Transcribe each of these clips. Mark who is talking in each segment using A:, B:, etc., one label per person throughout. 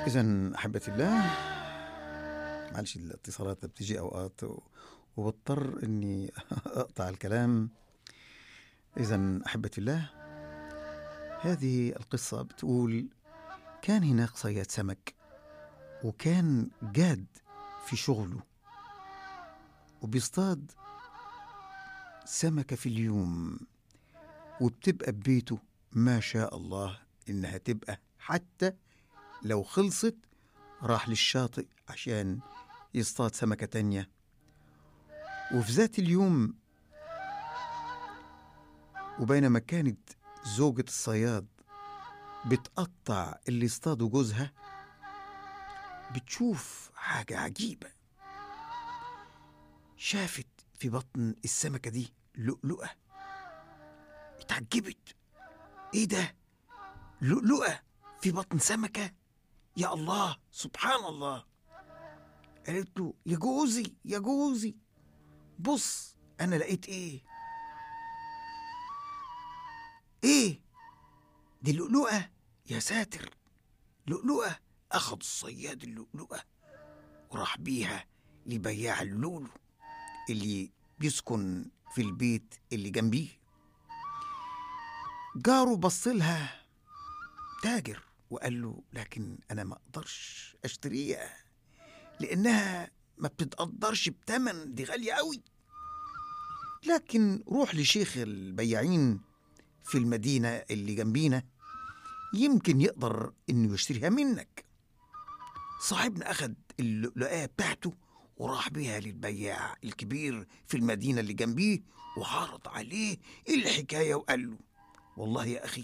A: إذا أحبتي الله معلش الاتصالات بتجي أوقات و- وبضطر إني أقطع الكلام إذا أحبتي الله هذه القصة بتقول كان هناك صياد سمك وكان جاد في شغله وبيصطاد سمكة في اليوم وبتبقى ببيته ما شاء الله إنها تبقى حتى لو خلصت راح للشاطئ عشان يصطاد سمكة تانية وفي ذات اليوم وبينما كانت زوجة الصياد بتقطع اللي اصطاده جوزها بتشوف حاجة عجيبة شافت في بطن السمكة دي لؤلؤة اتعجبت ايه ده لؤلؤة في بطن سمكة يا الله سبحان الله قالت له يا جوزي يا جوزي بص انا لقيت ايه ايه دي لؤلؤة يا ساتر لؤلؤة اخذ الصياد اللؤلؤة وراح بيها لبياع اللولو اللي بيسكن في البيت اللي جنبيه جاره بصلها تاجر وقال له لكن انا ما اقدرش اشتريها لانها ما بتتقدرش بتمن دي غاليه قوي لكن روح لشيخ البياعين في المدينه اللي جنبينا يمكن يقدر انه يشتريها منك صاحبنا اخد اللؤلؤه بتاعته وراح بيها للبياع الكبير في المدينه اللي جنبيه وعرض عليه الحكايه وقال له والله يا اخي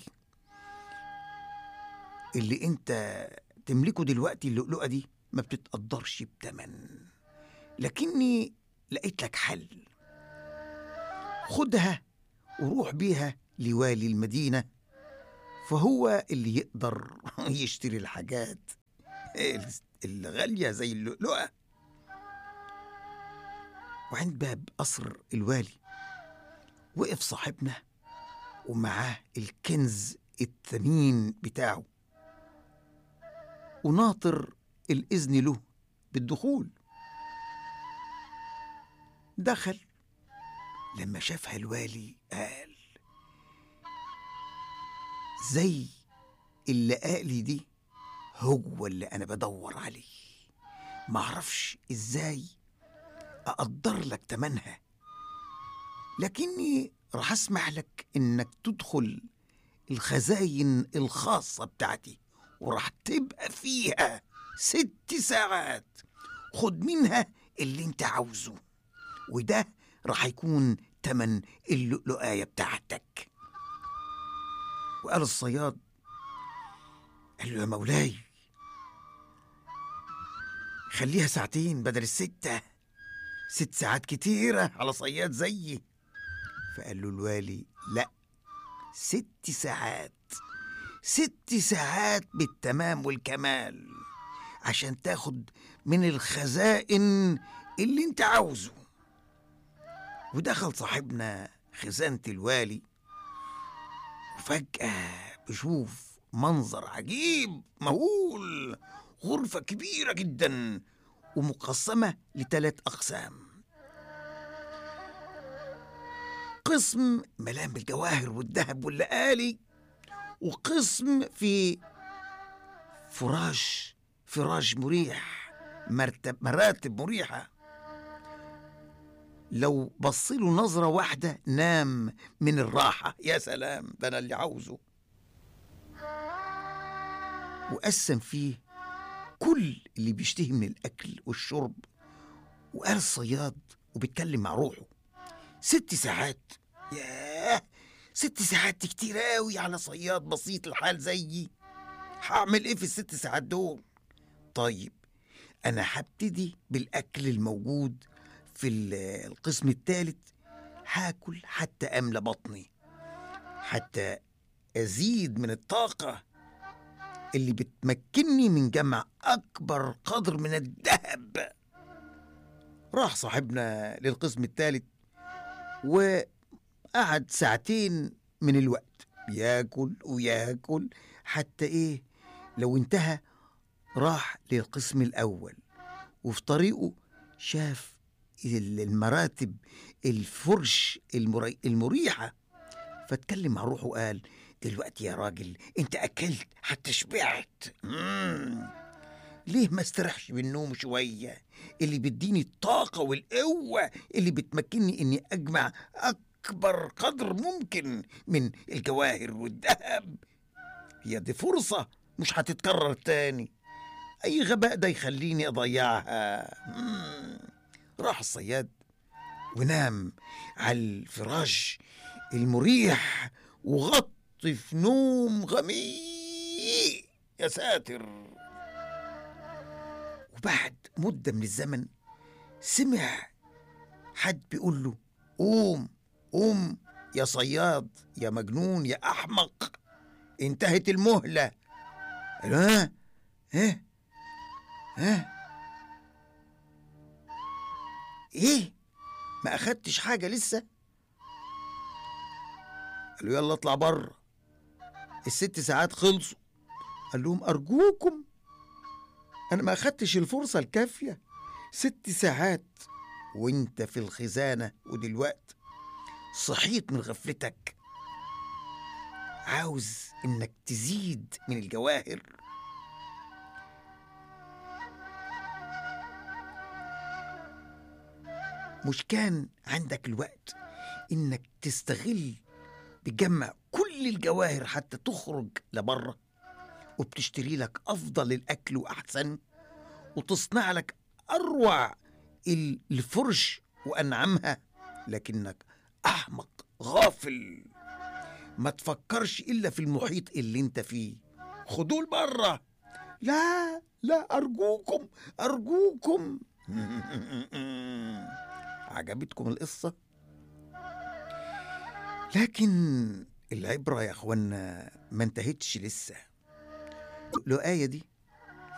A: اللي انت تملكه دلوقتي اللؤلؤه دي ما بتتقدرش بتمن لكني لقيت لك حل خدها وروح بيها لوالي المدينه فهو اللي يقدر يشتري الحاجات الغاليه زي اللؤلؤه وعند باب قصر الوالي وقف صاحبنا ومعاه الكنز الثمين بتاعه وناطر الإذن له بالدخول دخل لما شافها الوالي قال زي اللي قالي دي هو اللي أنا بدور عليه معرفش إزاي أقدر لك تمنها لكني راح أسمح لك إنك تدخل الخزاين الخاصة بتاعتي وراح تبقى فيها ست ساعات خد منها اللي انت عاوزه وده راح يكون تمن اللؤلؤاية بتاعتك وقال الصياد قال له يا مولاي خليها ساعتين بدل الستة ست ساعات كتيرة على صياد زيي فقال له الوالي لا ست ساعات ست ساعات بالتمام والكمال عشان تاخد من الخزائن اللي انت عاوزه ودخل صاحبنا خزانة الوالي وفجأة بشوف منظر عجيب مهول غرفة كبيرة جدا ومقسمة لثلاث أقسام قسم ملام بالجواهر والذهب واللآلي وقسم في فراش فراش مريح مرتب مراتب مريحة لو بصله نظرة واحدة نام من الراحة يا سلام ده أنا اللي عاوزه وقسم فيه كل اللي بيشتهي من الأكل والشرب وقال الصياد وبيتكلم مع روحه ست ساعات ياه ست ساعات دي كتير قوي على صياد بسيط الحال زيي هعمل ايه في الست ساعات دول طيب انا هبتدي بالاكل الموجود في ال- القسم الثالث هاكل حتى املى بطني حتى ازيد من الطاقه اللي بتمكنني من جمع اكبر قدر من الذهب راح صاحبنا للقسم الثالث وقعد ساعتين من الوقت ياكل وياكل حتى ايه لو انتهى راح للقسم الأول وفي طريقه شاف ال- المراتب الفرش المري... المريحة فاتكلم مع روحه وقال دلوقتي يا راجل انت أكلت حتى شبعت مم. ليه ما استريحش بالنوم شوية اللي بيديني الطاقة والقوة اللي بتمكنني اني اجمع اكبر قدر ممكن من الجواهر والذهب هي دي فرصة مش هتتكرر تاني اي غباء ده يخليني اضيعها مم. راح الصياد ونام على الفراش المريح وغطي في نوم غميق يا ساتر وبعد مدة من الزمن سمع حد بيقول له قوم قوم يا صياد يا مجنون يا أحمق انتهت المهلة قال له، ها ها ها ايه ما اخدتش حاجة لسه قال له يلا اطلع بره الست ساعات خلصوا قال لهم أرجوكم أنا ما أخدتش الفرصة الكافية ست ساعات وانت في الخزانة ودلوقت صحيت من غفلتك عاوز انك تزيد من الجواهر مش كان عندك الوقت انك تستغل بجمع كل الجواهر حتى تخرج لبره وبتشتري لك افضل الاكل واحسن وتصنع لك اروع ال- الفرش وانعمها لكنك احمق غافل ما تفكرش الا في المحيط اللي انت فيه خدوه لبره لا لا ارجوكم ارجوكم عجبتكم القصه لكن العبره يا اخوانا ما انتهتش لسه الآية دي